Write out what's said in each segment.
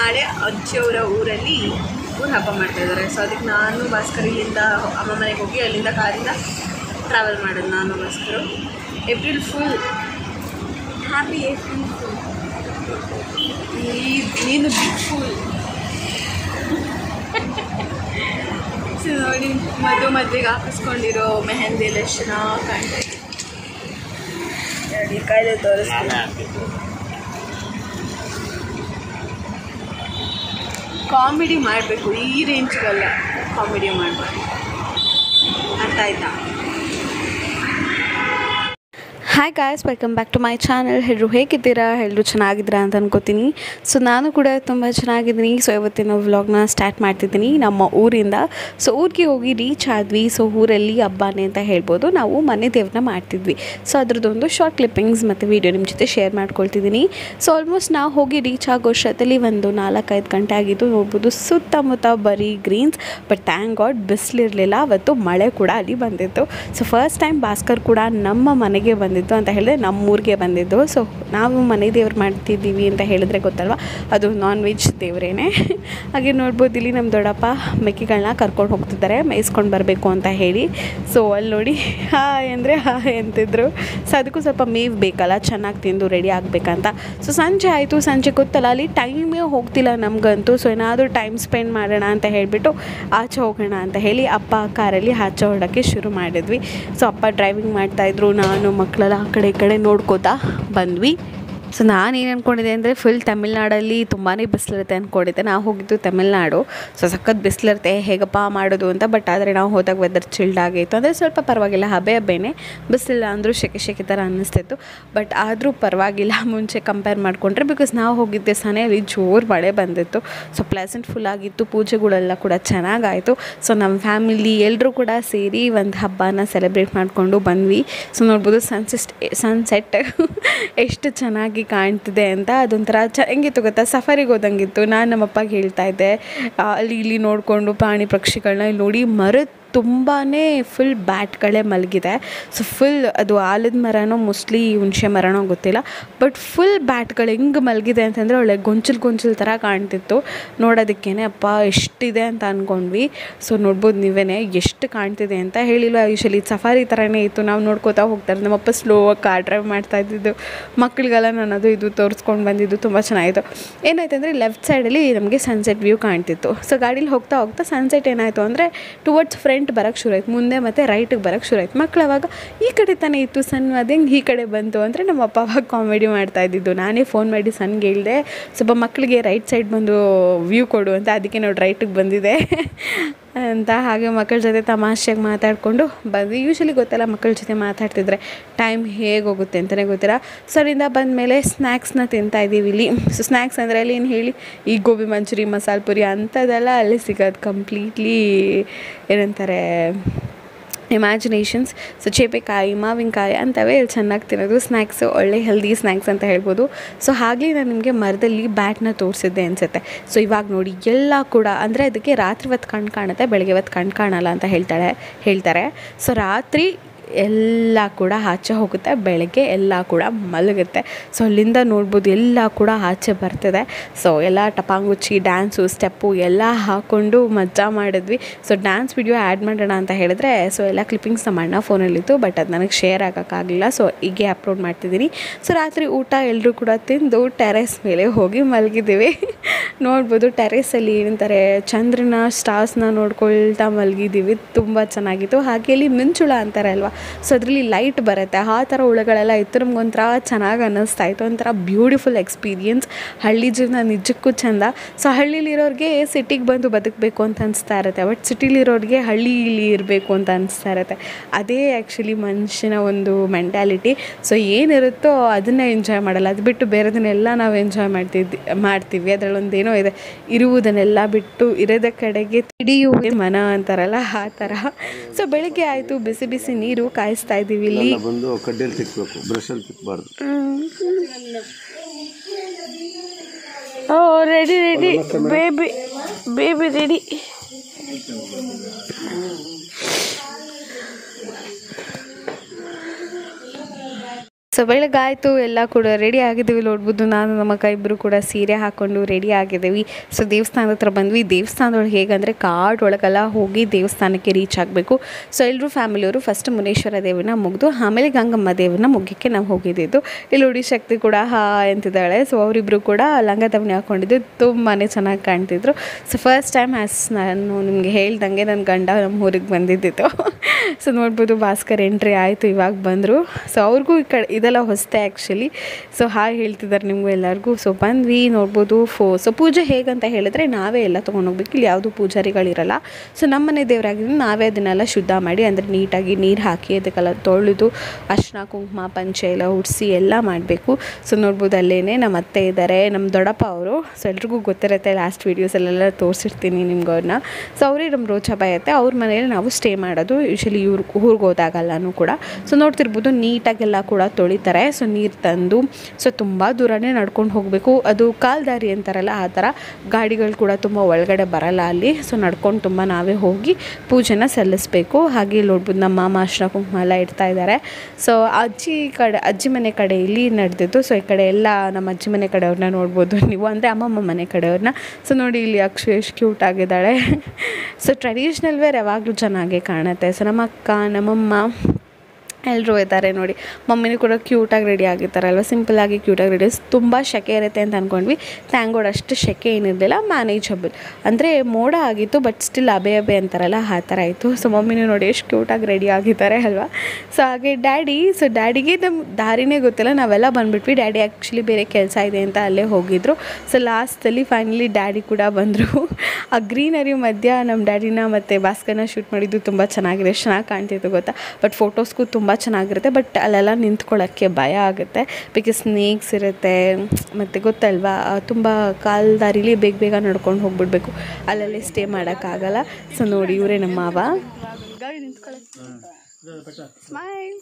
ನಾಳೆ ಅಜ್ಜಿಯವರ ಊರಲ್ಲಿ ಊರು ಹಬ್ಬ ಮಾಡ್ತಾ ಇದ್ದಾರೆ ಸೊ ಅದಕ್ಕೆ ನಾನು ಭಾಸ್ಕರ್ ಇಲ್ಲಿಂದ ಅಮ್ಮ ಮನೆಗೆ ಹೋಗಿ ಅಲ್ಲಿಂದ ಕಾರಿಂದ ಟ್ರಾವೆಲ್ ಮಾಡೋದು ನಾನು Bhaskar April fool happy April fool ನೀನು ಬಿಗ್ ಫುಲ್ ಸೊ ನೋಡಿ ಮದುವೆ ಮದುವೆಗೆ ಹಾಕಿಸ್ಕೊಂಡಿರೋ ಮೆಹಂದಿ ಎಲ್ಲ ಎಷ್ಟು ಚೆನ್ನಾಗಿ ಕಾಣ್ತಾ ಇದೆ ನೋಡಿ ಕಾಯ್ದೆ ತೋರಿಸ್ತೀನಿ ಕಾಮಿಡಿ ಮಾಡಬೇಕು ಈ ರೇಂಜ್ಗಲ್ಲ ಕಾಮಿಡಿ ಮಾಡಬಾರ್ದು ಅರ್ಥ ಆಯ್ತಾ hi guys welcome back to my channel ಎಲ್ಲರೂ ಹೇಗಿದ್ದೀರಾ ಎಲ್ಲರೂ ಚೆನ್ನಾಗಿದ್ದೀರಾ ಅಂತ ಅನ್ಕೋತೀನಿ ಸೊ ನಾನು ಕೂಡ ತುಂಬ ಚೆನ್ನಾಗಿದ್ದೀನಿ ಸೊ ಇವತ್ತಿನ ವ್ಲಾಗ್ನ ಸ್ಟಾರ್ಟ್ ಮಾಡ್ತಿದ್ದೀನಿ ನಮ್ಮ ಊರಿಂದ ಸೊ ಊರಿಗೆ ಹೋಗಿ ರೀಚ್ ಆದ್ವಿ ಸೊ ಊರಲ್ಲಿ ಹಬ್ಬನೇ ಅಂತ ಹೇಳ್ಬೋದು ನಾವು ಮನೆ ದೇವ್ರನ್ನ ಮಾಡ್ತಿದ್ವಿ ಸೊ ಅದ್ರದ್ದೊಂದು ಶಾರ್ಟ್ ಕ್ಲಿಪ್ಪಿಂಗ್ಸ್ ಮತ್ತು ವೀಡಿಯೋ ನಿಮ್ಮ ಜೊತೆ ಶೇರ್ ಮಾಡ್ಕೊಳ್ತಿದ್ದೀನಿ ಸೊ ಆಲ್ಮೋಸ್ಟ್ ನಾವು ಹೋಗಿ ರೀಚ್ ಆಗೋಷ್ಟೊತ್ತಲ್ಲಿ ಒಂದು ನಾಲ್ಕೈದು ಗಂಟೆ ಆಗಿದ್ದು ನೋಡ್ಬೋದು ಸುತ್ತಮುತ್ತ ಬರೀ ಗ್ರೀನ್ಸ್ ಬಟ್ ಥ್ಯಾಂಕ್ ಗಾಡ್ ಬಿಸಿಲಿರಲಿಲ್ಲ ಅವತ್ತು ಮಳೆ ಕೂಡ ಅಲ್ಲಿ ಬಂದಿತ್ತು ಸೊ ಫಸ್ಟ್ ಟೈಮ್ ಭಾಸ್ಕರ್ ಕೂಡ ನಮ್ಮ ಮನೆಗೆ ಬಂದಿದ್ದು ಅಂತ ಹೇಳಿದ್ರೆ ನಮ್ಮೂರಿಗೆ ಬಂದಿದ್ದು ಸೊ ನಾವು ಮನೆ ದೇವ್ರು ಮಾಡ್ತಿದ್ದೀವಿ ಅಂತ ಹೇಳಿದ್ರೆ ಗೊತ್ತಲ್ವ ಅದು ನಾನ್ ವೆಜ್ ದೇವರೇನೆ ಹಾಗೆ ನೋಡ್ಬೋದು ಇಲ್ಲಿ ನಮ್ಮ ದೊಡ್ಡಪ್ಪ ಮೆಕ್ಕೆಗಳನ್ನ ಕರ್ಕೊಂಡು ಹೋಗ್ತಿದ್ದಾರೆ ಮೇಯಿಸ್ಕೊಂಡು ಬರಬೇಕು ಅಂತ ಹೇಳಿ ಸೊ ಅಲ್ಲಿ ನೋಡಿ ಹಾಯ್ ಅಂದರೆ ಹಾಯ್ ಅಂತಿದ್ರು ಸೊ ಅದಕ್ಕೂ ಸ್ವಲ್ಪ ಮೇವು ಬೇಕಲ್ಲ ಚೆನ್ನಾಗಿ ತಿಂದು ರೆಡಿ ಆಗಬೇಕಂತ ಸೊ ಸಂಜೆ ಆಯಿತು ಸಂಜೆ ಗೊತ್ತಲ್ಲ ಅಲ್ಲಿ ಟೈಮೇ ಹೋಗ್ತಿಲ್ಲ ನಮಗಂತೂ ಸೊ ಏನಾದರೂ ಟೈಮ್ ಸ್ಪೆಂಡ್ ಮಾಡೋಣ ಅಂತ ಹೇಳಿಬಿಟ್ಟು ಆಚೆ ಹೋಗೋಣ ಅಂತ ಹೇಳಿ ಅಪ್ಪ ಕಾರಲ್ಲಿ ಆಚೆ ಹೊಡೋಕ್ಕೆ ಶುರು ಮಾಡಿದ್ವಿ ಸೊ ಅಪ್ಪ ಡ್ರೈವಿಂಗ್ ಮಾಡ್ತಾಯಿದ್ರು ನಾನು ಮಕ್ಕಳೆಲ್ಲ ಆ ಕಡೆ ಈ ಕಡೆ ನೋಡ್ಕೋತಾ ಬಂದ್ವಿ ಸೊ ನಾನು ಏನು ಅಂದ್ಕೊಂಡಿದ್ದೆ ಅಂದರೆ ಫುಲ್ ತಮಿಳ್ನಾಡಲ್ಲಿ ತುಂಬಾ ಬಿಸಿಲಿರುತ್ತೆ ಅಂದ್ಕೊಂಡಿದ್ದೆ ನಾವು ಹೋಗಿದ್ದು ತಮಿಳ್ನಾಡು ಸೊ ಸಖತ್ ಬಿಸಿಲಿರುತ್ತೆ ಹೇಗಪ್ಪ ಮಾಡೋದು ಅಂತ ಬಟ್ ಆದರೆ ನಾವು ಹೋದಾಗ ವೆದರ್ ಚಿಲ್ಡ್ ಆಗಿತ್ತು ಅಂದರೆ ಸ್ವಲ್ಪ ಪರವಾಗಿಲ್ಲ ಹಬೆ ಹಬ್ಬೆನೇ ಬಿಸಿಲಿಲ್ಲ ಅಂದರೂ ಶೆಕೆ ಶೆಕೆ ಥರ ಅನ್ನಿಸ್ತಿತ್ತು ಬಟ್ ಆದರೂ ಪರವಾಗಿಲ್ಲ ಮುಂಚೆ ಕಂಪೇರ್ ಮಾಡಿಕೊಂಡ್ರೆ ಬಿಕಾಸ್ ನಾವು ಹೋಗಿದ್ದೆ ಸನೇ ಅಲ್ಲಿ ಜೋರು ಮಳೆ ಬಂದಿತ್ತು ಸೊ ಪ್ಲೆಸೆಂಟ್ ಫುಲ್ ಆಗಿತ್ತು ಪೂಜೆಗಳೆಲ್ಲ ಕೂಡ ಚೆನ್ನಾಗಾಯಿತು ಸೊ ನಮ್ಮ ಫ್ಯಾಮಿಲಿ ಎಲ್ಲರೂ ಕೂಡ ಸೇರಿ ಒಂದು ಹಬ್ಬನ ಸೆಲೆಬ್ರೇಟ್ ಮಾಡಿಕೊಂಡು ಬಂದ್ವಿ ಸೊ ನೋಡ್ಬೋದು ಸನ್ಸೆಸ್ಟ್ ಸನ್ಸೆಟ್ ಎಷ್ಟು ಚೆನ್ನಾಗಿ ಕಾಣ್ತಿದೆ ಅಂತ ಅದೊಂಥರ ಚ ಹೆಂಗಿತ್ತು ಗೊತ್ತಾ ಸಫಾರಿಗೆ ಹೋದಂಗಿತ್ತು ನಾನು ನಮ್ಮ ಅಪ್ಪಗೆ ಹೇಳ್ತಾ ಇದ್ದೆ ಆ, ಅಲ್ಲಿ ಇಲ್ಲಿ ನೋಡಿಕೊಂಡು ಪ್ರಾಣಿ ಪಕ್ಷಿಗಳನ್ನ ಇಲ್ಲಿ ನೋಡಿ ಮರದ ತುಂಬಾ ಫುಲ್ ಬ್ಯಾಟ್ಗಳೇ ಮಲಗಿದೆ ಸೊ ಫುಲ್ ಅದು ಆಲದ ಮರನೋ ಮೋಸ್ಟ್ಲಿ ಹುಣಸೆ ಮರನೋ ಗೊತ್ತಿಲ್ಲ ಬಟ್ ಫುಲ್ ಬ್ಯಾಟ್ಗಳು ಹೆಂಗೆ ಮಲಗಿದೆ ಅಂತಂದರೆ ಒಳ್ಳೆ ಗೊಂಚಲು ಗೊಂಚಲು ಥರ ಕಾಣ್ತಿತ್ತು ನೋಡೋದಕ್ಕೇ ಅಪ್ಪ ಎಷ್ಟಿದೆ ಅಂತ ಅಂದ್ಕೊಂಡ್ವಿ ಸೊ ನೋಡ್ಬೋದು ನೀವೇ ಎಷ್ಟು ಕಾಣ್ತಿದೆ ಅಂತ ಹೇಳಿಲ್ಲ ಯೂಶಲಿ ಸಫಾರಿ ಥರನೇ ಇತ್ತು ನಾವು ನೋಡ್ಕೋತಾ ಹೋಗ್ತಾರೆ ನಮ್ಮಪ್ಪ ಸ್ಲೋ ಕಾರ್ ಡ್ರೈವ್ ಮಾಡ್ತಾ ಇದ್ದಿದ್ದು ಮಕ್ಕಳಿಗೆಲ್ಲ ನಾನು ಅದು ಇದು ತೋರಿಸ್ಕೊಂಡು ಬಂದಿದ್ದು ತುಂಬ ಚೆನ್ನಾಗಿತ್ತು ಏನಾಯ್ತು ಅಂದರೆ ಲೆಫ್ಟ್ ಸೈಡಲ್ಲಿ ನಮಗೆ ಸನ್ಸೆಟ್ ವ್ಯೂ ಕಾಣ್ತಿತ್ತು ಸೊ ಗಾಡೀಲಿ ಹೋಗ್ತಾ ಹೋಗ್ತಾ ಸನ್ಸೆಟ್ ಏನಾಯಿತು ಅಂದರೆ ಟುವರ್ಡ್ಸ್ ಫ್ರಂಟ್ ಬರೋಕ್ಕೆ ಶುರು ಆಯ್ತು ಮುಂದೆ ಮತ್ತು ರೈಟಿಗೆ ಬರೋಕ್ಕೆ ಶುರು ಆಯ್ತು ಮಕ್ಳು ಅವಾಗ ಈ ಕಡೆ ತಾನೇ ಇತ್ತು ಸನ್ ಅದು ಹೆಂಗೆ ಈ ಕಡೆ ಬಂತು ಅಂದರೆ ನಮ್ಮ ಅಪ್ಪ ಅವಾಗ ಕಾಮಿಡಿ ಮಾಡ್ತಾ ಇದ್ದಿದ್ದು ನಾನೇ ಫೋನ್ ಮಾಡಿ ಸನ್ಗೆ ಹೇಳಿದೆ ಸ್ವಲ್ಪ ಮಕ್ಕಳಿಗೆ ರೈಟ್ ಸೈಡ್ ಬಂದು ವ್ಯೂ ಕೊಡು ಅಂತ ಅದಕ್ಕೆ ನೋಡಿ ರೈಟಿಗೆ ಬಂದಿದೆ ಅಂತ ಹಾಗೆ ಮಕ್ಕಳ ಜೊತೆ ತಮಾಷೆಯಾಗಿ ಮಾತಾಡಿಕೊಂಡು ಬಂದ್ವಿ ಯೂಶಲಿ ಗೊತ್ತಲ್ಲ ಮಕ್ಕಳ ಜೊತೆ ಮಾತಾಡ್ತಿದ್ರೆ ಟೈಮ್ ಹೇಗೆ ಹೋಗುತ್ತೆ ಅಂತಲೇ ಗೊತ್ತಿಲ್ಲ ಸೊ ಅಲ್ಲಿಂದ ಬಂದಮೇಲೆ ಸ್ನ್ಯಾಕ್ಸ್ನ ತಿಂತಾ ಇದ್ದೀವಿ ಇಲ್ಲಿ ಸೊ ಸ್ನ್ಯಾಕ್ಸ್ ಅಂದರೆ ಅಲ್ಲಿ ಏನು ಹೇಳಿ ಈ ಗೋಬಿ ಮಂಚೂರಿ ಮಸಾಲೆ ಪುರಿ ಅಂಥದ್ದೆಲ್ಲ ಅಲ್ಲಿ ಸಿಗೋದು ಕಂಪ್ಲೀಟ್ಲಿ ಏನಂತಾರೆ ಇಮ್ಯಾಜಿನೇಷನ್ಸ್ ಸೊ ಚೇಪೆಕಾಯಿ ಮಾವಿನಕಾಯಿ ಅಂಥವೇ ಇಲ್ಲಿ ಚೆನ್ನಾಗಿ ತಿನ್ನೋದು ಸ್ನ್ಯಾಕ್ಸು ಒಳ್ಳೆ ಹೆಲ್ದಿ ಸ್ನ್ಯಾಕ್ಸ್ ಅಂತ ಹೇಳ್ಬೋದು ಸೊ ಹಾಗೆ ನಾನು ನಿಮಗೆ ಮರದಲ್ಲಿ ಬ್ಯಾಟ್ನ ತೋರಿಸಿದ್ದೆ ಅನಿಸುತ್ತೆ ಸೊ ಇವಾಗ ನೋಡಿ ಎಲ್ಲ ಕೂಡ ಅಂದರೆ ಅದಕ್ಕೆ ರಾತ್ರಿ ಹೊತ್ತು ಕಣ್ಣು ಕಾಣುತ್ತೆ ಬೆಳಗ್ಗೆ ಹೊತ್ತು ಕಣ್ಣು ಕಾಣಲ್ಲ ಅಂತ ಹೇಳ್ತಾಳೆ ಹೇಳ್ತಾರೆ ಸೊ ರಾತ್ರಿ ಎಲ್ಲ ಕೂಡ ಆಚೆ ಹೋಗುತ್ತೆ ಬೆಳಗ್ಗೆ ಎಲ್ಲ ಕೂಡ ಮಲಗುತ್ತೆ ಸೊ ಅಲ್ಲಿಂದ ನೋಡ್ಬೋದು ಎಲ್ಲ ಕೂಡ ಆಚೆ ಬರ್ತಿದೆ ಸೊ ಎಲ್ಲ ಟಪಾಂಗುಚ್ಚಿ ಡ್ಯಾನ್ಸು ಸ್ಟೆಪ್ಪು ಎಲ್ಲ ಹಾಕ್ಕೊಂಡು ಮಜಾ ಮಾಡಿದ್ವಿ ಸೊ ಡ್ಯಾನ್ಸ್ ವಿಡಿಯೋ ಆ್ಯಡ್ ಮಾಡೋಣ ಅಂತ ಹೇಳಿದ್ರೆ ಸೊ ಎಲ್ಲ ಕ್ಲಿಪ್ಪಿಂಗ್ಸ್ ನಮ್ಮ ಅಣ್ಣ ಫೋನಲ್ಲಿತ್ತು ಬಟ್ ಅದು ನನಗೆ ಶೇರ್ ಆಗೋಕ್ಕಾಗಲಿಲ್ಲ ಸೊ ಹೀಗೆ ಅಪ್ಲೋಡ್ ಮಾಡ್ತಿದ್ದೀನಿ ಸೊ ರಾತ್ರಿ ಊಟ ಎಲ್ಲರೂ ಕೂಡ ತಿಂದು ಟೆರೆಸ್ ಮೇಲೆ ಹೋಗಿ ಮಲಗಿದ್ದೀವಿ ನೋಡ್ಬೋದು ಟೆರೆಸಲ್ಲಿ ಏನಂತಾರೆ ಚಂದ್ರನ ಸ್ಟಾರ್ಸ್ನ ನೋಡ್ಕೊಳ್ತಾ ಮಲಗಿದ್ದೀವಿ ತುಂಬ ಚೆನ್ನಾಗಿತ್ತು ಹಾಗೆ ಇಲ್ಲಿ ಮಿಂಚುಳ ಅಂತಾರೆ ಅಲ್ವಾ ಸೊ ಅದರಲ್ಲಿ ಲೈಟ್ ಬರುತ್ತೆ ಆ ಥರ ಹುಳಗಳೆಲ್ಲ ಇತ್ತು ನಮ್ಗೊಂಥರ ಚೆನ್ನಾಗಿ ಅನ್ನಿಸ್ತಾ ಇತ್ತು ಒಂಥರ ಬ್ಯೂಟಿಫುಲ್ ಎಕ್ಸ್ಪೀರಿಯನ್ಸ್ ಹಳ್ಳಿ ಜೀವನ ನಿಜಕ್ಕೂ ಚೆಂದ ಸೊ ಹಳ್ಳಿಲಿರೋರಿಗೆ ಸಿಟಿಗೆ ಬಂದು ಬದುಕಬೇಕು ಅಂತ ಅನಿಸ್ತಾ ಇರುತ್ತೆ ಬಟ್ ಸಿಟಿಲಿರೋರಿಗೆ ಹಳ್ಳಿಲಿ ಇರಬೇಕು ಅಂತ ಅನಿಸ್ತಾ ಇರುತ್ತೆ ಅದೇ ಆ್ಯಕ್ಚುಲಿ ಮನುಷ್ಯನ ಒಂದು ಮೆಂಟ್ಯಾಲಿಟಿ ಸೊ ಏನಿರುತ್ತೋ ಅದನ್ನೇ ಎಂಜಾಯ್ ಮಾಡಲ್ಲ ಅದು ಬಿಟ್ಟು ಬೇರೆದನ್ನೆಲ್ಲ ನಾವು ಎಂಜಾಯ್ ಮಾಡ್ತಿದ್ವಿ ಮಾಡ್ತೀವಿ ಅದರಲ್ಲೊಂದು ಏನೋ ಇದೆ ಇರುವುದನ್ನೆಲ್ಲ ಬಿಟ್ಟು ಇರದ ಕಡೆಗೆ ತಿಳಿಯುವುದೇ ಮನ ಅಂತಾರಲ್ಲ ಆ ಥರ ಸೊ ಬೆಳಿಗ್ಗೆ ಆಯಿತು ಬಿಸಿ ಬಿಸಿ ನೀರು ಕಾಯಿಸ್ತಾ ಇದ್ದೀವಿ ಇಲ್ಲಿ ಎಲ್ಲ ಬಂದು ಕಡ್ಡಿಯಲ್ಲಿ ತಿಕ್ಬೇಕು ಬ್ರಷಲ್ಲಿ ತಿಕ್ಬಾರ್ದು oh ready ready baby baby ready so ಬೆಳಗಾಯಿತು ಎಲ್ಲ ಕೂಡ ರೆಡಿ ಆಗಿದ್ದೀವಿ ನೋಡ್ಬೋದು ನಾನು ನಮ್ಮ ಅಕ್ಕ ಇಬ್ಬರು ಕೂಡ ಸೀರೆ ಹಾಕ್ಕೊಂಡು ರೆಡಿ ಆಗಿದ್ದೀವಿ ಸೊ ದೇವಸ್ಥಾನದ ಹತ್ರ ಬಂದ್ವಿ ದೇವಸ್ಥಾನದೊಳಗೆ ಹೇಗಂದರೆ ಕಾಡೊಳಗೆಲ್ಲ ಹೋಗಿ ದೇವಸ್ಥಾನಕ್ಕೆ ರೀಚ್ ಆಗಬೇಕು ಸೊ ಎಲ್ಲರೂ ಫ್ಯಾಮಿಲಿಯವರು ಫಸ್ಟ್ ಮುನೇಶ್ವರ ದೇವರನ್ನ ಮುಗಿದು ಆಮೇಲೆ ಗಂಗಮ್ಮ ದೇವರನ್ನ ಮುಗಿಯಕ್ಕೆ ನಾವು ಹೋಗಿದ್ದಿದ್ದು ಇಲ್ಲಿ ಉಡಿ ಶಕ್ತಿ ಕೂಡ ಹಾ ಅಂತಿದ್ದಾಳೆ ಸೊ ಅವರಿಬ್ಬರು ಕೂಡ ಲಂಗ ದಾವಣಿ ಹಾಕ್ಕೊಂಡಿದ್ದು ತುಂಬಾ ಚೆನ್ನಾಗಿ ಕಾಣ್ತಿದ್ರು ಸೊ ಫಸ್ಟ್ ಟೈಮ್ ಆ್ಯಸ್ ನಾನು ನಿಮಗೆ ಹೇಳ್ದಂಗೆ ನನ್ನ ಗಂಡ ನಮ್ಮ ಊರಿಗೆ ಬಂದಿದ್ದಿತ್ತು ಸೊ ನೋಡ್ಬೋದು ಭಾಸ್ಕರ್ ಎಂಟ್ರಿ ಆಯಿತು ಇವಾಗ ಬಂದರು ಸೊ ಅವ್ರಿಗೂ ಈ ಕಡೆ ಇದೆಲ್ಲ ಹೊಸತೆ ಆ್ಯಕ್ಚುಲಿ ಸೊ ಹಾಯ್ ಹೇಳ್ತಿದ್ದಾರೆ ನಿಮಗೂ ಎಲ್ಲರಿಗೂ ಸೊ ಬಂದ್ವಿ ನೋಡ್ಬೋದು ಫೋ ಸೊ ಪೂಜೆ ಹೇಗಂತ ಹೇಳಿದ್ರೆ ನಾವೇ ಎಲ್ಲ ತೊಗೊಂಡೋಗ್ಬೇಕು ಇಲ್ಲಿ ಯಾವುದು ಪೂಜಾರಿಗಳಿರಲ್ಲ ಸೊ ನಮ್ಮನೆ ದೇವರಾಗಿದ್ದು ನಾವೇ ಅದನ್ನೆಲ್ಲ ಶುದ್ಧ ಮಾಡಿ ಅಂದರೆ ನೀಟಾಗಿ ನೀರು ಹಾಕಿ ಅದಕ್ಕೆಲ್ಲ ತೊಳೆದು ಅರ್ಶಿನ ಕುಂಕುಮ ಪಂಚೆ ಎಲ್ಲ ಉಡಿಸಿ ಎಲ್ಲ ಮಾಡಬೇಕು ಸೊ ನೋಡ್ಬೋದು ಅಲ್ಲೇ ನಮ್ಮ ಅತ್ತೆ ಇದ್ದಾರೆ ನಮ್ಮ ದೊಡ್ಡಪ್ಪ ಅವರು ಸೊ ಎಲ್ರಿಗೂ ಗೊತ್ತಿರುತ್ತೆ ಲಾಸ್ಟ್ ವೀಡಿಯೋಸಲ್ಲೆಲ್ಲ ತೋರಿಸಿರ್ತೀನಿ ನಿಮ್ಗೆ ಅವ್ರನ್ನ ಸೊ ಅವರೇ ನಮ್ಮ ರೋಚಬಾಯ್ ಅತ್ತೆ ಅವ್ರ ಮನೇಲಿ ನಾವು ಸ್ಟೇ ಮಾಡೋದು ಯೂಶಲಿ ಇವ್ರು ಊರಿಗೆ ಹೋದಾಗಲ್ಲೂ ಕೂಡ ಸೊ ನೋಡ್ತಿರ್ಬೋದು ನೀಟಾಗೆಲ್ಲ ಕೂಡ ತೊಳಿತಾರೆ ಸೊ ನೀರು ತಂದು ಸೊ ತುಂಬ ದೂರನೇ ನಡ್ಕೊಂಡು ಹೋಗಬೇಕು ಅದು ಕಾಲ್ದಾರಿ ಅಂತಾರಲ್ಲ ಆ ಥರ ಗಾಡಿಗಳು ಕೂಡ ತುಂಬ ಒಳಗಡೆ ಬರಲ್ಲ ಅಲ್ಲಿ ಸೊ ನಡ್ಕೊಂಡು ತುಂಬ ನಾವೇ ಹೋಗಿ ಪೂಜೆನ ಸಲ್ಲಿಸಬೇಕು ಹಾಗೆ ಇಲ್ಲಿ ನೋಡ್ಬೋದು ನಮ್ಮ ಮಾಮ ಅರ್ಶಿನ ಕುಂಕುಮ ಎಲ್ಲ ಇಡ್ತಾ ಇದ್ದಾರೆ ಸೊ ಅಜ್ಜಿ ಕಡೆ ಅಜ್ಜಿ ಮನೆ ಕಡೆ ಇಲ್ಲಿ ನಡೆದಿದ್ದು ಸೊ ಈ ಕಡೆ ಎಲ್ಲ ನಮ್ಮ ಅಜ್ಜಿ ಮನೆ ಕಡೆಯವ್ರನ್ನ ನೋಡ್ಬೋದು ನೀವು ಅಂದರೆ ಅಮ್ಮಮ್ಮ ಮನೆ ಕಡೆಯವ್ರನ್ನ ಸೊ ನೋಡಿ ಇಲ್ಲಿ ಅಕ್ಷು ಎಷ್ಟು ಕ್ಯೂಟ್ ಆಗಿದ್ದಾಳೆ ಸೊ ಟ್ರೆಡಿಷ್ನಲ್ ವೇರ್ ಯಾವಾಗಲೂ ಚೆನ್ನಾಗೇ ಕಾಣುತ್ತೆ ಸೊ ನಮ್ಮ ಅಕ್ಕ ನಮ್ಮಮ್ಮ ಎಲ್ಲರೂ ಇದ್ದಾರೆ ನೋಡಿ ಮಮ್ಮಿನೂ ಕೂಡ ಕ್ಯೂಟಾಗಿ ರೆಡಿ ಆಗಿರ್ತಾರೆ ಅಲ್ವಾ ಸಿಂಪಲಾಗಿ ಕ್ಯೂಟಾಗಿ ರೆಡಿ ತುಂಬ ಶೆಕೆ ಇರುತ್ತೆ ಅಂತ ಅಂದ್ಕೊಂಡ್ವಿ ಥ್ಯಾಂಗೋಡ್ ಅಷ್ಟು ಶೆಕೆ ಏನಿರಲಿಲ್ಲ ಮ್ಯಾನೇಜಬಲ್ ಅಂದರೆ ಮೋಡ ಆಗಿತ್ತು ಬಟ್ ಸ್ಟಿಲ್ ಅಬೆ ಅಬೆ ಅಂತಾರಲ್ಲ ಆ ಥರ ಆಯಿತು ಸೊ ಮಮ್ಮಿನೂ ನೋಡಿ ಎಷ್ಟು ಕ್ಯೂಟಾಗಿ ರೆಡಿ ಆಗಿದ್ದಾರೆ ಅಲ್ವಾ ಸೊ ಹಾಗೆ ಡ್ಯಾಡಿ ಸೊ ಡ್ಯಾಡಿಗೆ ನಮ್ಮ ದಾರಿನೇ ಗೊತ್ತಿಲ್ಲ ನಾವೆಲ್ಲ ಬಂದುಬಿಟ್ವಿ ಡ್ಯಾಡಿ ಆ್ಯಕ್ಚುಲಿ ಬೇರೆ ಕೆಲಸ ಇದೆ ಅಂತ ಅಲ್ಲೇ ಹೋಗಿದ್ರು ಸೊ ಲಾಸ್ಟಲ್ಲಿ ಫೈನಲಿ ಡ್ಯಾಡಿ ಕೂಡ ಬಂದರು ಆ ಗ್ರೀನರಿ ಮಧ್ಯ ನಮ್ಮ ಡ್ಯಾಡಿನ ಮತ್ತು ಭಾಸ್ಕರ್ನ ಶೂಟ್ ಮಾಡಿದ್ದು ತುಂಬ ಚೆನ್ನಾಗಿದೆ ಎಷ್ಟು ಚೆನ್ನಾಗಿ ಕಾಣ್ತಿತ್ತು ಗೊತ್ತಾ ಬಟ್ ಫೋಟೋಸ್ಗೂ ತುಂಬ ಚೆನ್ನಾಗಿರುತ್ತೆ ಬಟ್ ಅಲ್ಲೆಲ್ಲ ನಿಂತ್ಕೊಳ್ಳೋಕ್ಕೆ ಭಯ ಆಗುತ್ತೆ ಬಿಕಾಸ್ ಸ್ನೇಕ್ಸ್ ಇರುತ್ತೆ ಮತ್ತು ಗೊತ್ತಲ್ವಾ ತುಂಬ ಕಾಲ್ ದಾರಿಲಿ ಬೇಗ ಬೇಗ ನಡ್ಕೊಂಡು ಹೋಗ್ಬಿಡ್ಬೇಕು ಅಲ್ಲಲ್ಲೇ ಸ್ಟೇ ಮಾಡೋಕ್ಕಾಗಲ್ಲ ಸೊ ನೋಡಿ ಇವರೇ ನಮ್ಮ ಮಾವ ಸ್ಮೈಲ್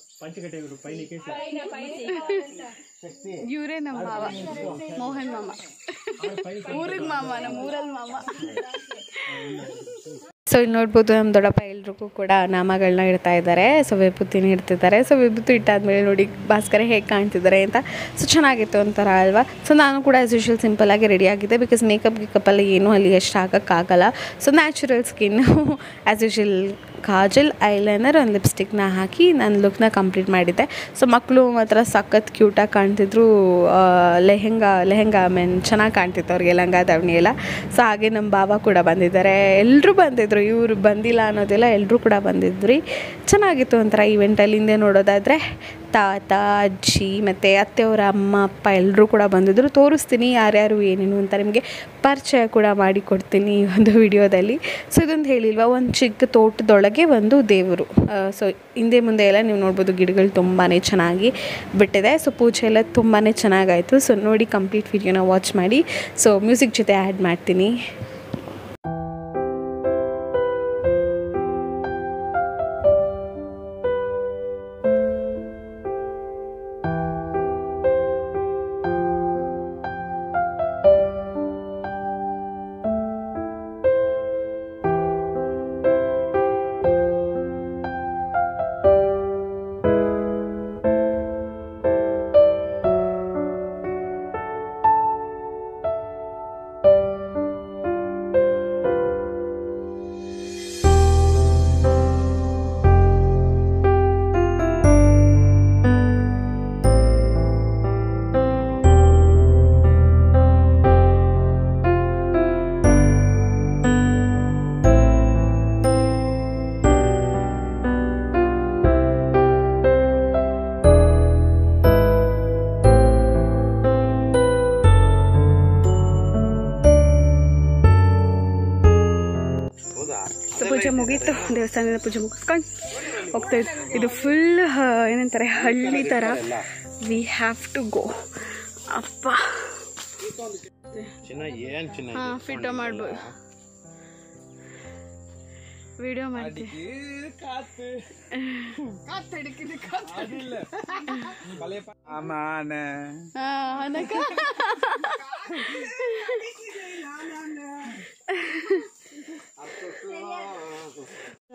ಇವರೇ ನಮ್ಮ ಮಾವ ಮೋಹನ್ ಮಾಮ ಊರಿಗೆ ಮಾಮ ನಮ್ಮ ಊರಲ್ಲಿ ಮಾಮ ಸೊ ಇಲ್ಲಿ ನೋಡ್ಬೋದು ನಮ್ಮ ದೊಡ್ಡಪ್ಪ ಎಲ್ರಿಗೂ ಕೂಡ ನಾಮಗಳನ್ನ ಇಡ್ತಾ ಇದ್ದಾರೆ ಸೊ ವಿಭೂತಿನ ಇಡ್ತಿದ್ದಾರೆ ಸೊ ವಿಭೂತಿ ಇಟ್ಟಾದ್ಮೇಲೆ ನೋಡಿ ಭಾಸ್ಕರ ಹೇಗೆ ಕಾಣ್ತಿದ್ದಾರೆ ಅಂತ ಸೊ ಚೆನ್ನಾಗಿತ್ತು ಒಂಥರ ಅಲ್ವಾ ಸೊ ನಾನು ಕೂಡ ಆ್ಯಸ್ ಯೂಶುವಲ್ ಸಿಂಪಲ್ಲಾಗಿ ರೆಡಿ ಆಗಿದ್ದೆ ಬಿಕಾಸ್ ಮೇಕಪ್ ಗಿಕಪ್ಪಲ್ಲಿ ಏನೂ ಅಲ್ಲಿ ಎಷ್ಟು ಹಾಕೋಕ್ಕಾಗಲ್ಲ so natural skin as usual kajal eyeliner ಒಂದು ಲಿಪ್ಸ್ಟಿಕ್ನ ಹಾಕಿ ನಾನು ಲುಕ್ನ ಕಂಪ್ಲೀಟ್ ಮಾಡಿದ್ದೆ ಸೊ ಮಕ್ಕಳು ಮಾತ್ರ ಸಖತ್ ಕ್ಯೂಟಾಗಿ ಕಾಣ್ತಿದ್ರು ಆ, ಲೆಹೆಂಗಾ ಲೆಹೆಂಗಾ ಮೀನ್ ಚೆನ್ನಾಗಿ ಕಾಣ್ತಿತ್ತು ಅವ್ರಿಗೆ ಲಂಗ ದಾವಣಿ ಎಲ್ಲ ಸೊ ಹಾಗೆ ನಮ್ಮ ಬಾಬಾ ಕೂಡ ಬಂದಿದ್ದಾರೆ ಎಲ್ಲರೂ ಬಂದಿದ್ರು ಇವರು ಬಂದಿಲ್ಲ ಅನ್ನೋದಿಲ್ಲ ಎಲ್ಲರೂ ಕೂಡ ಬಂದಿದ್ರಿ ಚೆನ್ನಾಗಿತ್ತು ಒಂಥರ ಈವೆಂಟಲ್ಲಿ ಹಿಂದೆ ನೋಡೋದಾದರೆ ತಾತ ಅಜ್ಜಿ ಮತ್ತು ಅತ್ತೆಯವರ ಅಮ್ಮ ಅಪ್ಪ ಎಲ್ಲರೂ ಕೂಡ ಬಂದಿದ್ದರು ತೋರಿಸ್ತೀನಿ ಯಾರ್ಯಾರು ಏನೇನು ಅಂತ ನಿಮಗೆ ಪರಿಚಯ ಕೂಡ ಮಾಡಿಕೊಡ್ತೀನಿ ಈ ಒಂದು ವಿಡಿಯೋದಲ್ಲಿ ಸೊ ಇದೊಂದು ಹೇಳಿಲ್ವಾ ಒಂದು ಚಿಕ್ಕ ತೋಟದೊಳಗೆ ಒಂದು ದೇವರು ಸೊ ಹಿಂದೆ ಮುಂದೆ ಎಲ್ಲ ನೀವು ನೋಡ್ಬೋದು ಗಿಡಗಳು ತುಂಬಾ ಚೆನ್ನಾಗಿ ಬಿಟ್ಟಿದೆ ಸೊ ಪೂಜೆ ಎಲ್ಲ ತುಂಬಾ ಚೆನ್ನಾಗಾಯಿತು ಸೊ ನೋಡಿ ಕಂಪ್ಲೀಟ್ ವಿಡಿಯೋನ ವಾಚ್ ಮಾಡಿ ಸೊ ಮ್ಯೂಸಿಕ್ ಜೊತೆ ಆ್ಯಡ್ ಮಾಡ್ತೀನಿ ಸೊ ಪೂಜೆ ಮುಗೀತು ದೇವಸ್ಥಾನದ ಪೂಜೆ ಮುಗಿಸ್ಕೊಂಡು ಹೋಗ್ತಾ ಇದ್ವಿ ಇದು ಫುಲ್ ಏನಂತಾರೆ ಹಳ್ಳಿ ಥರ ವಿ ಹ್ಯಾವ್ ಟು ಗೋ ಅಪ್ಪ ಚಿನ್ನ ಏನ್ ಚಿನ್ನ ಹಾಂ ಫಿಟೋ ಮಾಡ್ಬೋದು ವಿಡಿಯೋ ಮಾಡ್ತೀವಿ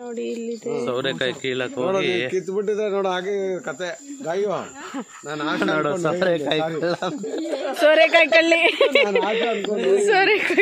ನೋಡಿ ಇಲ್ಲಿದೆ ಸೌರೆಕಾಯಿ ಕೀಳಕ್ ನೋಡು ಹೋಗಿ ನೀನ್ ಕಿತ್ತು ಬಿಟ್ಟಿದ್ರೆ ನೋಡು ಹಾಗೆ ಕತೆ ಗಾಯು ನಾನು ಆಟ ನೋಡು ಅನ್ಕೊಂಡು ಸೌರೆಕಾಯಿ ಕೀಳ ಸೋರೆಕಾಯಿ ಕಳ್ಳಿ ನಾನು ಆಟ ಅನ್ಕೊಂಡು ಸೋರೆಕಾಯಿ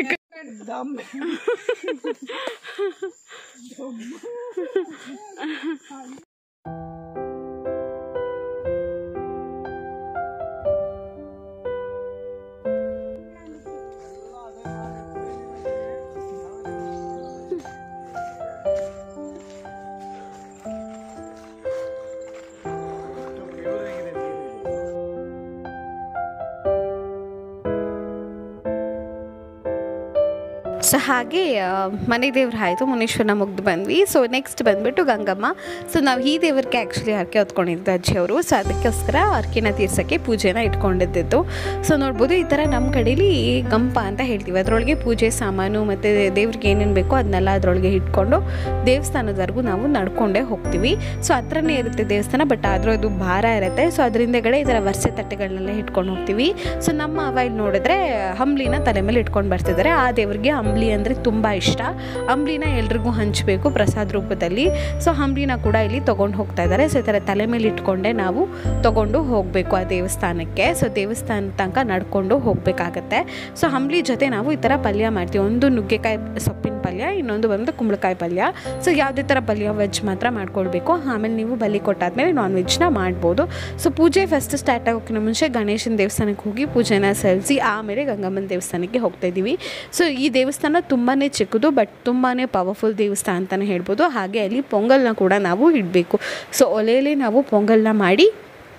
ಸೊ ಹಾಗೆ ಆ, ಮನೆ ದೇವ್ರು ಆಯಿತು ಮುನೀಶ್ವರನ ಮುಗ್ದು ಬಂದ್ವಿ ಸೊ ನೆಕ್ಸ್ಟ್ ಬಂದ್ಬಿಟ್ಟು ಗಂಗಮ್ಮ ಸೊ ನಾವು ಈ ದೇವ್ರಿಗೆ ಆ್ಯಕ್ಚುಲಿ ಹರಕೆ ಹೊತ್ಕೊಂಡಿದ್ದು ಅಜ್ಜಿಯವರು ಸೊ ಅದಕ್ಕೋಸ್ಕರ ಹರಕೆನ ತೀರ್ಸೋಕ್ಕೆ ಪೂಜೆನ ಇಟ್ಕೊಂಡಿದ್ದು ಸೊ ನೋಡ್ಬೋದು ಈ ಥರ ನಮ್ಮ ಕಡೇಲಿ ಗಂಪ ಅಂತ ಹೇಳ್ತೀವಿ ಅದರೊಳಗೆ ಪೂಜೆ ಸಾಮಾನು ಮತ್ತು ದೇವ್ರಿಗೆ ಏನೇನು ಬೇಕೋ ಅದನ್ನೆಲ್ಲ ಅದರೊಳಗೆ ಇಟ್ಕೊಂಡು ದೇವಸ್ಥಾನದವರೆಗೂ ನಾವು ನಡ್ಕೊಂಡೇ ಹೋಗ್ತೀವಿ ಸೊ ಹತ್ರನೇ ಇರುತ್ತೆ ದೇವಸ್ಥಾನ ಬಟ್ ಆದರೂ ಅದು ಭಾರ ಇರುತ್ತೆ ಸೊ ಅದರಿಂದಗಡೆ ಈ ಥರ ವರ್ಷೆ ತಟ್ಟೆಗಳನ್ನೆಲ್ಲ ಇಟ್ಕೊಂಡು ಹೋಗ್ತೀವಿ ಸೊ ನಮ್ಮ ಅವ ಇಲ್ಲಿ ನೋಡಿದ್ರೆ ಅಂಬ್ಲಿನ ತಲೆ ಮೇಲೆ ಇಟ್ಕೊಂಡು ಬರ್ತಿದ್ದಾರೆ ಆ ದೇವ್ರಿಗೆ ಅಂಬ್ಲಿ ಅಂದರೆ ತುಂಬ ಇಷ್ಟ ಅಂಬ್ಲಿನ ಎಲ್ರಿಗೂ ಹಂಚಬೇಕು ಪ್ರಸಾದ ರೂಪದಲ್ಲಿ ಸೊ ಅಂಬ್ಲಿನ ಕೂಡ ಇಲ್ಲಿ ತೊಗೊಂಡು ಹೋಗ್ತಾ ಇದ್ದಾರೆ ಸೊ ಈ ಥರ ತಲೆ ಮೇಲೆ ಇಟ್ಕೊಂಡೆ ನಾವು ತೊಗೊಂಡು ಹೋಗಬೇಕು ಆ ದೇವಸ್ಥಾನಕ್ಕೆ ಸೊ ದೇವಸ್ಥಾನ ತನಕ ನಡ್ಕೊಂಡು ಹೋಗಬೇಕಾಗತ್ತೆ ಸೊ ಅಂಬ್ಲಿ ಜೊತೆ ನಾವು ಈ ಥರ ಪಲ್ಯ ಮಾಡ್ತೀವಿ ಒಂದು ನುಗ್ಗೆಕಾಯಿ ಸೊಪ್ಪಿನ ಪಲ್ಯ ಇನ್ನೊಂದು ಬಂದು ಕುಂಬಳಕಾಯಿ ಪಲ್ಯ ಸೊ ಯಾವುದೇ ಥರ ಪಲ್ಯ ವೆಜ್ ಮಾತ್ರ ಮಾಡ್ಕೊಳ್ಬೇಕು ಆಮೇಲೆ ನೀವು ಬಲಿ ಕೊಟ್ಟಾದ್ಮೇಲೆ ನಾನ್ ವೆಜ್ನ ಮಾಡ್ಬೋದು ಸೊ ಪೂಜೆ ಫಸ್ಟ್ ಸ್ಟಾರ್ಟ್ ಆಗೋಕ್ಕಿಂತ ಮುಂಚೆ ಗಣೇಶನ ದೇವಸ್ಥಾನಕ್ಕೆ ಹೋಗಿ ಪೂಜೆನ ಸಲ್ಲಿಸಿ ಆಮೇಲೆ ಗಂಗಮ್ಮನ ದೇವಸ್ಥಾನಕ್ಕೆ ಹೋಗ್ತಾ ಇದ್ದೀವಿ ಸೊ ಈ ದೇವಸ್ಥಾನ ತುಂಬಾ ಚಿಕ್ಕದು ಬಟ್ ತುಂಬಾ ಪವರ್ಫುಲ್ ದೇವಸ್ಥಾನ ಅಂತಲೇ ಹೇಳ್ಬೋದು ಹಾಗೆ ಅಲ್ಲಿ ಪೊಂಗಲ್ನ ಕೂಡ ನಾವು ಇಡಬೇಕು ಸೊ ಒಲೆಯಲ್ಲಿ ನಾವು ಪೊಂಗಲ್ನ ಮಾಡಿ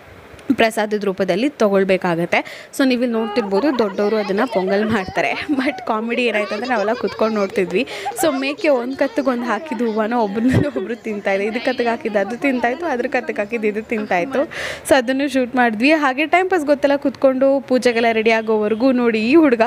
ಪ್ರಸಾದದ ರೂಪದಲ್ಲಿ ತೊಗೊಳ್ಬೇಕಾಗತ್ತೆ ಸೊ ನೀವು ಇಲ್ಲಿ ನೋಡ್ತಿರ್ಬೋದು ದೊಡ್ಡವರು ಅದನ್ನು ಪೊಂಗಲ್ ಮಾಡ್ತಾರೆ ಬಟ್ ಕಾಮಿಡಿ ಏನಾಯ್ತು ಅಂದರೆ ನಾವೆಲ್ಲ ಕುತ್ಕೊಂಡು ನೋಡ್ತಿದ್ವಿ ಸೊ ಮೇಕೆ ಒಂದು ಕತ್ತಿಗೆ ಒಂದು ಹಾಕಿದ ಹೂವನ ಒಬ್ಬರನ್ನ ಒಬ್ಬರು ತಿಂತಾಯಿದೆ ಇದು ಕತ್ತಿಗೆ ಹಾಕಿದ್ದು ಅದು ತಿಂತಾಯಿತ್ತು ಅದ್ರ ಕತ್ತಿಗೆ ಹಾಕಿದ್ದು ಇದು ತಿಂತಾಯಿತ್ತು ಸೊ ಅದನ್ನು ಶೂಟ್ ಮಾಡಿದ್ವಿ ಹಾಗೆ ಟೈಮ್ ಪಾಸ್ ಗೊತ್ತೆಲ್ಲ ಕುತ್ಕೊಂಡು ಪೂಜೆಗೆಲ್ಲ ರೆಡಿ ಆಗೋವರೆಗೂ ನೋಡಿ ಈ ಹುಡುಗ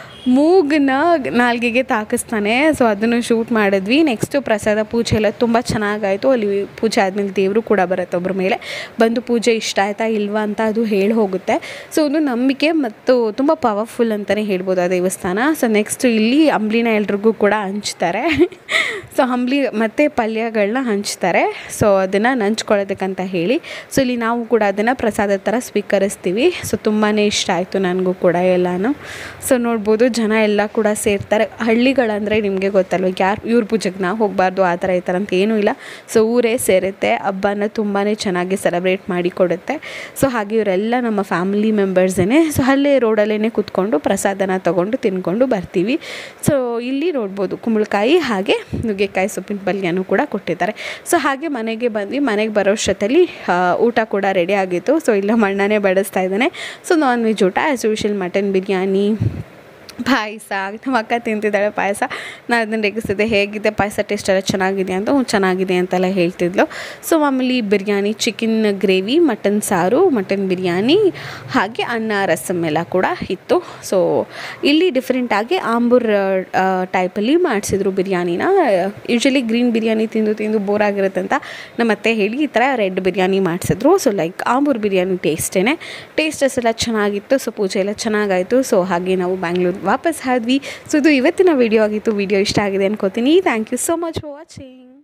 ಮೂಗನ್ನ ನಾಲ್ಗೆಗೆ ತಾಕಿಸ್ತಾನೆ ಸೊ ಅದನ್ನು ಶೂಟ್ ಮಾಡಿದ್ವಿ ನೆಕ್ಸ್ಟು ಪ್ರಸಾದ ಪೂಜೆ ಎಲ್ಲ ತುಂಬ ಚೆನ್ನಾಗಾಯಿತು ಅಲ್ಲಿ ಪೂಜೆ ಆದಮೇಲೆ ದೇವರು ಕೂಡ ಬರುತ್ತೆ ಒಬ್ಬರ ಮೇಲೆ ಬಂದು ಪೂಜೆ ಇಷ್ಟ ಆಯ್ತಾ ಇಲ್ವಾ ಅಂತ ಅದು ಹೇಳಿ ಹೋಗುತ್ತೆ ಸೊ ಒಂದು ನಂಬಿಕೆ ಮತ್ತು ತುಂಬ ಪವರ್ಫುಲ್ ಅಂತಲೇ ಹೇಳ್ಬೋದು ಆ ದೇವಸ್ಥಾನ ಸೊ ನೆಕ್ಸ್ಟ್ ಇಲ್ಲಿ ಅಂಬ್ಲಿನ ಎಲ್ರಿಗೂ ಕೂಡ ಹಂಚ್ತಾರೆ ಸೊ ಅಂಬ್ಲಿ ಮತ್ತು ಪಲ್ಯಗಳನ್ನ ಹಂಚ್ತಾರೆ ಸೊ ಅದನ್ನು ನಂಚ್ಕೊಳ್ಳೋದಕ್ಕಂತ ಹೇಳಿ ಸೊ ಇಲ್ಲಿ ನಾವು ಕೂಡ ಅದನ್ನು ಪ್ರಸಾದ ಥರ ಸ್ವೀಕರಿಸ್ತೀವಿ ಸೊ ತುಂಬಾ ಇಷ್ಟ ಆಯಿತು ನನಗೂ ಕೂಡ ಎಲ್ಲನೂ ಸೊ ನೋಡ್ಬೋದು ಜನ ಎಲ್ಲ ಕೂಡ ಸೇರ್ತಾರೆ ಹಳ್ಳಿಗಳಂದರೆ ನಿಮಗೆ ಗೊತ್ತಲ್ವ ಯಾರು ಇವ್ರ ಪೂಜೆಗೆ ನಾವು ಹೋಗಬಾರ್ದು ಆ ಥರ ಈ ಥರ ಅಂತ ಏನೂ ಇಲ್ಲ ಸೊ ಊರೇ ಸೇರುತ್ತೆ ಹಬ್ಬನ ತುಂಬಾ ಚೆನ್ನಾಗಿ ಸೆಲೆಬ್ರೇಟ್ ಮಾಡಿ ಕೊಡುತ್ತೆ ಸೊ ಹಾಗೆ ಇವರೆಲ್ಲ ನಮ್ಮ ಫ್ಯಾಮಿಲಿ ಮೆಂಬರ್ಸೇ ಸೊ ಅಲ್ಲೇ ರೋಡಲ್ಲೇ ಕೂತ್ಕೊಂಡು ಪ್ರಸಾದನ ತೊಗೊಂಡು ತಿನ್ಕೊಂಡು ಬರ್ತೀವಿ ಸೊ ಇಲ್ಲಿ ನೋಡ್ಬೋದು ಕುಂಬಳಕಾಯಿ ಹಾಗೆ ನುಗ್ಗೆಕಾಯಿ ಸೊಪ್ಪಿನ ಪಲ್ಯನೂ ಕೂಡ ಕೊಟ್ಟಿದ್ದಾರೆ ಸೊ ಹಾಗೆ ಮನೆಗೆ ಬಂದ್ವಿ ಮನೆಗೆ ಬರೋಷ್ಟೊತ್ತಲ್ಲಿ ಆ, ಊಟ ಕೂಡ ರೆಡಿ ಆಗಿತ್ತು ಸೊ ಇಲ್ಲ ಮಣ್ಣನೇ ಬಡಿಸ್ತಾ ಇದ್ದಾನೆ ಸೊ ನಾನ್ ವೆಜ್ ಊಟ ಆ್ಯಸ್ ಯೂಶಲ್ ಮಟನ್ ಬಿರಿಯಾನಿ ಪಾಯಸ ನಮ್ಮ ಅಕ್ಕ ತಿಂತಿದ್ದಾಳೆ ಪಾಯಸ ನಾನು ಅದನ್ನು ರೇಗಿಸ್ತಿದ್ದೆ ಹೇಗಿದೆ ಪಾಯಸ ಟೇಸ್ಟ್ ಎಲ್ಲ ಚೆನ್ನಾಗಿದೆ ಅಂತ ಹ್ಞೂ ಚೆನ್ನಾಗಿದೆ ಅಂತೆಲ್ಲ ಹೇಳ್ತಿದ್ಲು ಸೊ ಮಾಮೂಲಿ ಬಿರಿಯಾನಿ ಚಿಕನ್ ಗ್ರೇವಿ ಮಟನ್ ಸಾರು ಮಟನ್ ಬಿರಿಯಾನಿ ಹಾಗೆ ಅನ್ನ ರಸಮ್ ಎಲ್ಲ ಕೂಡ ಇತ್ತು ಸೊ ಇಲ್ಲಿ ಡಿಫ್ರೆಂಟಾಗಿ ಆಂಬೂರ್ ಟೈಪಲ್ಲಿ ಮಾಡಿಸಿದ್ರು ಬಿರಿಯಾನಿನ ಯೂಶ್ವಲಿ ಗ್ರೀನ್ ಬಿರಿಯಾನಿ ತಿಂದು ತಿಂದು ಬೋರ್ ಆಗಿರುತ್ತೆ ಅಂತ ನಮ್ಮ ಅತ್ತೆ ಹೇಳಿ ಈ ಥರ ರೆಡ್ ಬಿರಿಯಾನಿ ಮಾಡಿಸಿದ್ರು ಸೊ ಲೈಕ್ ಆಂಬೂರ್ ಬಿರಿಯಾನಿ ಟೇಸ್ಟೇ ಟೇಸ್ಟಸ್ ಎಲ್ಲ ಚೆನ್ನಾಗಿತ್ತು ಸೊ ಪೂಜೆ ಎಲ್ಲ ಚೆನ್ನಾಗಾಯಿತು ಸೊ ಹಾಗೆ ನಾವು ಬ್ಯಾಂಗ್ಳೂರ್ ವಾಪಸ್ ಆದ್ವಿ ಸೊ ಇದು ಇವತ್ತಿನ ವಿಡಿಯೋ ಆಗಿತ್ತು ವಿಡಿಯೋ ಇಷ್ಟ ಆಗಿದೆ ಅನ್ಕೋತೀನಿ thank you so much for watching